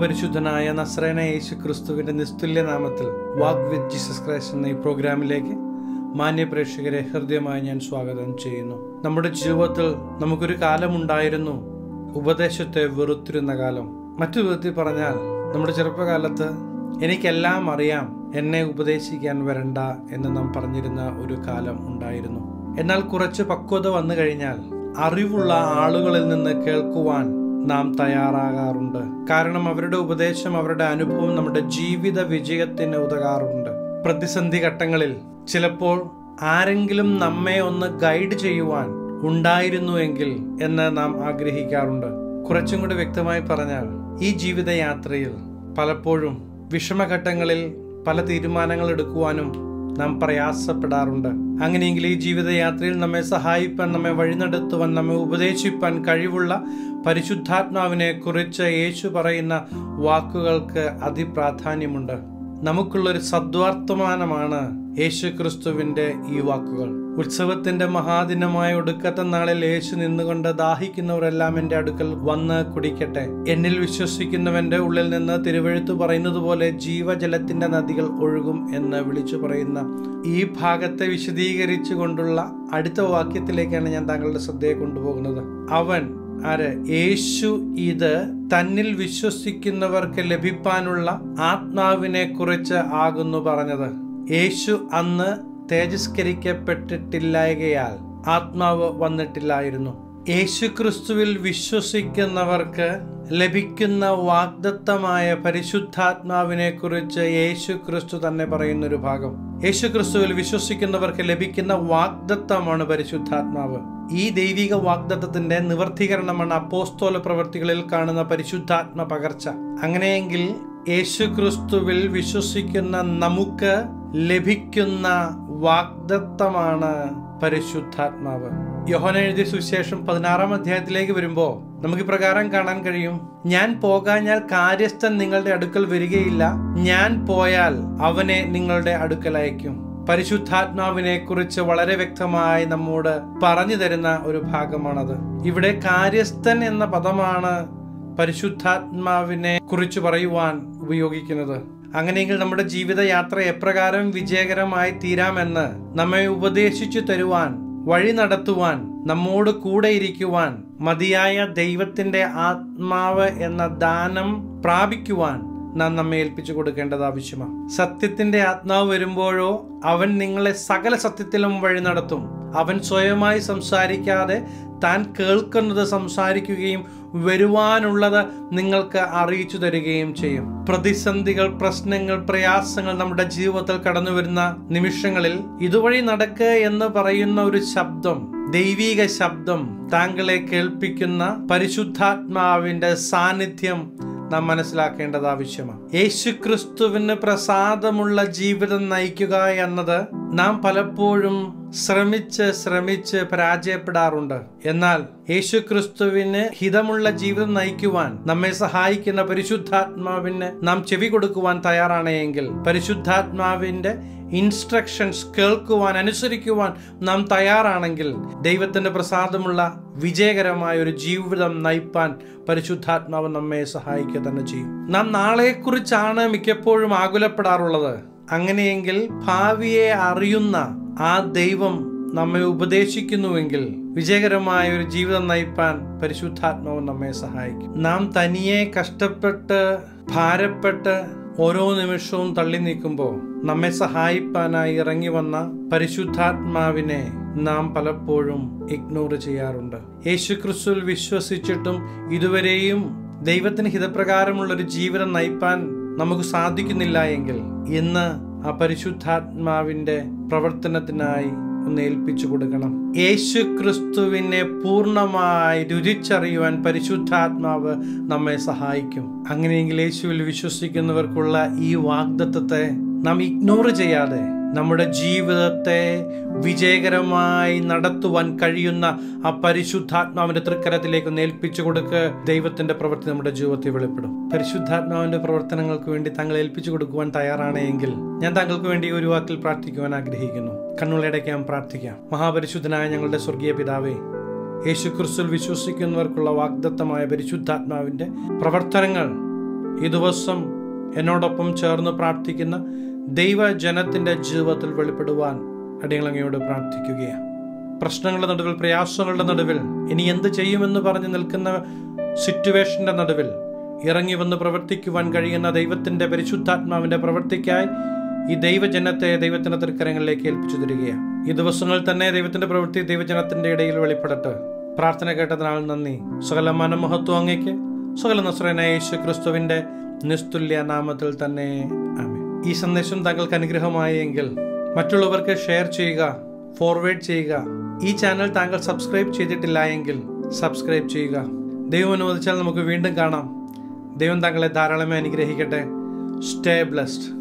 മഹാപരിശുദ്ധനായ നസ്രേന യേശു ക്രിസ്തുവിന്റെ നിസ്തുല്യ നാമത്തിൽ വാക്ക് with Jesus Christ എന്ന ഈ പ്രോഗ്രാമിലേക്ക് മാന്യ പ്രേക്ഷകരെ ഹൃദയമായി ഞാൻ സ്വാഗതം ചെയ്യുന്നു നമ്മുടെ ജീവിതത്തിൽ നമുക്കൊരു കാലമുണ്ടായിരുന്നു ഉപദേശത്തെ വെറുത്തിരുന്ന കാലം മറ്റു വിധത്തിൽ പറഞ്ഞാൽ നമ്മുടെ ചെറുപ്പകാലത്ത് എനിക്കെല്ലാം അറിയാം എന്നെ ഉപദേശിക്കാൻ വരണ്ട എന്ന് നാം പറഞ്ഞിരുന്ന ഒരു കാലം ഉണ്ടായിരുന്നു എന്നാൽ കുറച്ച് പക്വത വന്നു കഴിഞ്ഞാൽ അറിവുള്ള ആളുകളിൽ നിന്ന് കേൾക്കുവാൻ നാം തയ്യാറാകാറുണ്ട് കാരണം അവരുടെ ഉപദേശം അവരുടെ അനുഭവം നമ്മുടെ ജീവിത വിജയത്തിന് ഉതകാറുണ്ട് പ്രതിസന്ധി ഘട്ടങ്ങളിൽ ചിലപ്പോൾ ആരെങ്കിലും നമ്മെ ഒന്ന് ഗൈഡ് ചെയ്യുവാൻ ഉണ്ടായിരുന്നുവെങ്കിൽ എന്ന് നാം ആഗ്രഹിക്കാറുണ്ട് കുറച്ചും കൂടി വ്യക്തമായി പറഞ്ഞാൽ ഈ ജീവിതയാത്രയിൽ പലപ്പോഴും വിഷമഘട്ടങ്ങളിൽ പല തീരുമാനങ്ങൾ എടുക്കുവാനും നാം പ്രയാസപ്പെടാറുണ്ട് അങ്ങനെയെങ്കിൽ ഈ ജീവിതയാത്രയിൽ നമ്മെ സഹായിപ്പാൻ നമ്മെ വഴിനടത്തുവാൻ നമ്മെ ഉപദേശിപ്പാൻ കഴിവുള്ള പരിശുദ്ധാത്മാവിനെ കുറിച്ച് യേശു പറയുന്ന വാക്കുകൾക്ക് അതിപ്രാധാന്യമുണ്ട് നമുക്കുള്ളൊരു സദ്വർത്തമാനമാണ് യേശു ക്രിസ്തുവിന്റെ ഈ വാക്കുകൾ ഉത്സവത്തിന്റെ മഹാദിനമായ ഒടുക്കത്തെ നാളിൽ യേശു നിന്നുകൊണ്ട് ദാഹിക്കുന്നവരെല്ലാം എൻ്റെ അടുക്കൽ വന്ന് കുടിക്കട്ടെ എന്നിൽ വിശ്വസിക്കുന്നവന്റെ ഉള്ളിൽ നിന്ന് തിരുവഴുത്ത് പറയുന്നത് പോലെ ജീവജലത്തിന്റെ നദികൾ ഒഴുകും എന്ന് വിളിച്ചു പറയുന്ന ഈ ഭാഗത്തെ വിശദീകരിച്ചു കൊണ്ടുള്ള അടുത്ത വാക്യത്തിലേക്കാണ് ഞാൻ താങ്കളുടെ ശ്രദ്ധയെ കൊണ്ടുപോകുന്നത് അവൻ ആര് യേശു ഇത് തന്നിൽ വിശ്വസിക്കുന്നവർക്ക് ലഭിപ്പാനുള്ള ആത്മാവിനെ കുറിച്ച് ആകുന്നു പറഞ്ഞത് യേശു അന്ന് തേജസ്കരിക്കപ്പെട്ടിട്ടില്ലായകയാൽ ആത്മാവ് വന്നിട്ടില്ലായിരുന്നു യേശു ക്രിസ്തുവിൽ വിശ്വസിക്കുന്നവർക്ക് ലഭിക്കുന്ന വാഗ്ദത്തമായ പരിശുദ്ധാത്മാവിനെ കുറിച്ച് യേശു ക്രിസ്തു തന്നെ പറയുന്ന ഒരു ഭാഗം യേശു ക്രിസ്തുവിൽ വിശ്വസിക്കുന്നവർക്ക് ലഭിക്കുന്ന വാഗ്ദത്തമാണ് പരിശുദ്ധാത്മാവ് ഈ ദൈവിക വാഗ്ദത്തത്തിന്റെ നിവർത്തീകരണമാണ് അപ്പോസ്തോല പ്രവർത്തികളിൽ കാണുന്ന പരിശുദ്ധാത്മ പകർച്ച അങ്ങനെയെങ്കിൽ യേശു ക്രിസ്തുവിൽ വിശ്വസിക്കുന്ന നമുക്ക് ലഭിക്കുന്ന വാഗ്ദത്തമാണ് പരിശുദ്ധാത്മാവ് യോഹന എഴുതിയ സുവിശേഷം പതിനാറാം അധ്യായത്തിലേക്ക് വരുമ്പോൾ നമുക്ക് പ്രകാരം കാണാൻ കഴിയും ഞാൻ പോകാഞ്ഞാൽ കാര്യസ്ഥൻ നിങ്ങളുടെ അടുക്കൽ വരികയില്ല ഞാൻ പോയാൽ അവനെ നിങ്ങളുടെ അടുക്കൽ അയക്കും പരിശുദ്ധാത്മാവിനെ കുറിച്ച് വളരെ വ്യക്തമായി നമ്മോട് പറഞ്ഞു തരുന്ന ഒരു ഭാഗമാണത് ഇവിടെ കാര്യസ്ഥൻ എന്ന പദമാണ് പരിശുദ്ധാത്മാവിനെ കുറിച്ച് പറയുവാൻ ഉപയോഗിക്കുന്നത് അങ്ങനെയെങ്കിൽ നമ്മുടെ ജീവിതയാത്ര എപ്രകാരം വിജയകരമായി തീരാമെന്ന് നമ്മെ ഉപദേശിച്ചു തരുവാൻ വഴി നടത്തുവാൻ നമ്മോട് കൂടെ ഇരിക്കുവാൻ മതിയായ ദൈവത്തിന്റെ ആത്മാവ് എന്ന ദാനം പ്രാപിക്കുവാൻ നാം നമ്മെ ഏൽപ്പിച്ചു കൊടുക്കേണ്ടത് ആവശ്യമാണ് സത്യത്തിന്റെ ആത്മാവ് വരുമ്പോഴോ അവൻ നിങ്ങളെ സകല സത്യത്തിലും വഴി നടത്തും അവൻ സ്വയമായി സംസാരിക്കാതെ താൻ കേൾക്കുന്നത് സംസാരിക്കുകയും വരുവാനുള്ളത് നിങ്ങൾക്ക് അറിയിച്ചു തരികയും ചെയ്യും പ്രതിസന്ധികൾ പ്രശ്നങ്ങൾ പ്രയാസങ്ങൾ നമ്മുടെ ജീവിതത്തിൽ കടന്നു വരുന്ന നിമിഷങ്ങളിൽ ഇതുവഴി നടക്കുക എന്ന് പറയുന്ന ഒരു ശബ്ദം ദൈവീക ശബ്ദം താങ്കളെ കേൾപ്പിക്കുന്ന പരിശുദ്ധാത്മാവിന്റെ സാന്നിധ്യം നാം മനസ്സിലാക്കേണ്ടത് ആവശ്യമാണ് യേശു ക്രിസ്തുവിന് പ്രസാദമുള്ള ജീവിതം നയിക്കുക എന്നത് നാം പലപ്പോഴും ശ്രമിച്ച് ശ്രമിച്ച് പരാജയപ്പെടാറുണ്ട് എന്നാൽ യേശു ക്രിസ്തുവിന് ഹിതമുള്ള ജീവിതം നയിക്കുവാൻ നമ്മെ സഹായിക്കുന്ന പരിശുദ്ധാത്മാവിന് നാം ചെവി കൊടുക്കുവാൻ തയ്യാറാണെങ്കിൽ പരിശുദ്ധാത്മാവിന്റെ ഇൻസ്ട്രക്ഷൻസ് കേൾക്കുവാൻ അനുസരിക്കുവാൻ നാം തയ്യാറാണെങ്കിൽ ദൈവത്തിന്റെ പ്രസാദമുള്ള വിജയകരമായ ഒരു ജീവിതം നയിപ്പാൻ പരിശുദ്ധാത്മാവ് നമ്മെ സഹായിക്കുക തന്നെ ചെയ്യും നാം നാളെക്കുറിച്ചാണ് മിക്കപ്പോഴും ആകുലപ്പെടാറുള്ളത് അങ്ങനെയെങ്കിൽ ഭാവിയെ അറിയുന്ന ആ ദൈവം നമ്മെ ഉപദേശിക്കുന്നുവെങ്കിൽ വിജയകരമായ ഒരു ജീവിതം നയിപ്പാൻ പരിശുദ്ധാത്മാവ് നമ്മെ സഹായിക്കും നാം തനിയെ കഷ്ടപ്പെട്ട് ഭാരപ്പെട്ട് ഓരോ നിമിഷവും തള്ളി നീക്കുമ്പോൾ നമ്മെ സഹായിപ്പാനായി ഇറങ്ങി വന്ന പരിശുദ്ധാത്മാവിനെ നാം പലപ്പോഴും ഇഗ്നോർ ചെയ്യാറുണ്ട് യേശു ക്രിസ്തുവിൽ വിശ്വസിച്ചിട്ടും ഇതുവരെയും ദൈവത്തിന് ഹിതപ്രകാരമുള്ള ഒരു ജീവിതം നയിപ്പാൻ നമുക്ക് സാധിക്കുന്നില്ല എങ്കിൽ ഇന്ന് ആ പരിശുദ്ധാത്മാവിന്റെ പ്രവർത്തനത്തിനായി ഒന്ന് ഏൽപ്പിച്ചു കൊടുക്കണം യേശു ക്രിസ്തുവിനെ പൂർണ്ണമായി രുചിച്ചറിയുവാൻ പരിശുദ്ധാത്മാവ് നമ്മെ സഹായിക്കും അങ്ങനെയെങ്കിൽ യേശുവിൽ വിശ്വസിക്കുന്നവർക്കുള്ള ഈ വാഗ്ദത്വത്തെ നാം ഇഗ്നോർ ചെയ്യാതെ നമ്മുടെ ജീവിതത്തെ വിജയകരമായി നടത്തുവാൻ കഴിയുന്ന ആ പരിശുദ്ധാത്മാവിന്റെ തൃക്കരത്തിലേക്ക് ഒന്ന് ഏൽപ്പിച്ചു കൊടുക്ക് ദൈവത്തിന്റെ പ്രവൃത്തി നമ്മുടെ ജീവിതത്തിൽ വെളിപ്പെടും പരിശുദ്ധാത്മാവിന്റെ പ്രവർത്തനങ്ങൾക്ക് വേണ്ടി താങ്കൾ ഏൽപ്പിച്ചു കൊടുക്കുവാൻ തയ്യാറാണെങ്കിൽ ഞാൻ താങ്കൾക്ക് വേണ്ടി ഒരു വാക്കിൽ പ്രാർത്ഥിക്കുവാൻ ആഗ്രഹിക്കുന്നു കണ്ണുകളടയ്ക്കാൻ പ്രാർത്ഥിക്കാം മഹാപരിശുദ്ധനായ ഞങ്ങളുടെ സ്വർഗീയ പിതാവേ യേശു ക്രിസ്തുവിൽ വിശ്വസിക്കുന്നവർക്കുള്ള വാഗ്ദത്തമായ പരിശുദ്ധാത്മാവിന്റെ പ്രവർത്തനങ്ങൾ ഈ ദിവസം എന്നോടൊപ്പം ചേർന്ന് പ്രാർത്ഥിക്കുന്ന ദൈവജനത്തിൻ്റെ ജീവിതത്തിൽ വെളിപ്പെടുവാൻ അടിയങ്ങളങ്ങയോട് പ്രാർത്ഥിക്കുകയാണ് പ്രശ്നങ്ങളുടെ നടുവിൽ പ്രയാസങ്ങളുടെ നടുവിൽ ഇനി എന്ത് ചെയ്യുമെന്ന് പറഞ്ഞ് നിൽക്കുന്ന സിറ്റുവേഷന്റെ നടുവിൽ ഇറങ്ങി വന്ന് പ്രവർത്തിക്കുവാൻ കഴിയുന്ന ദൈവത്തിന്റെ പരിശുദ്ധാത്മാവിന്റെ പ്രവൃത്തിക്കായി ഈ ദൈവജനത്തെ ദൈവത്തിന്റെ തൃക്കരങ്ങളിലേക്ക് ഏൽപ്പിച്ചു തരികയാണ് ഈ ദിവസങ്ങളിൽ തന്നെ ദൈവത്തിന്റെ പ്രവൃത്തി ദൈവജനത്തിന്റെ ഇടയിൽ വെളിപ്പെടട്ടെ പ്രാർത്ഥന കേട്ടതിനാൽ നന്ദി സകല മനമഹത്വം അങ്ങയ്ക്ക് സകല നസ്രനായ യേശു ക്രിസ്തുവിന്റെ നിസ്തുല്യ നാമത്തിൽ തന്നെ ആമേ ഈ സന്ദേശം താങ്കൾക്ക് അനുഗ്രഹമായെങ്കിൽ മറ്റുള്ളവർക്ക് ഷെയർ ചെയ്യുക ഫോർവേഡ് ചെയ്യുക ഈ ചാനൽ താങ്കൾ സബ്സ്ക്രൈബ് ചെയ്തിട്ടില്ല എങ്കിൽ സബ്സ്ക്രൈബ് ചെയ്യുക ദൈവം അനുവദിച്ചാൽ നമുക്ക് വീണ്ടും കാണാം ദൈവം താങ്കളെ ധാരാളമായി അനുഗ്രഹിക്കട്ടെ സ്റ്റേ ബ്ലസ്ഡ്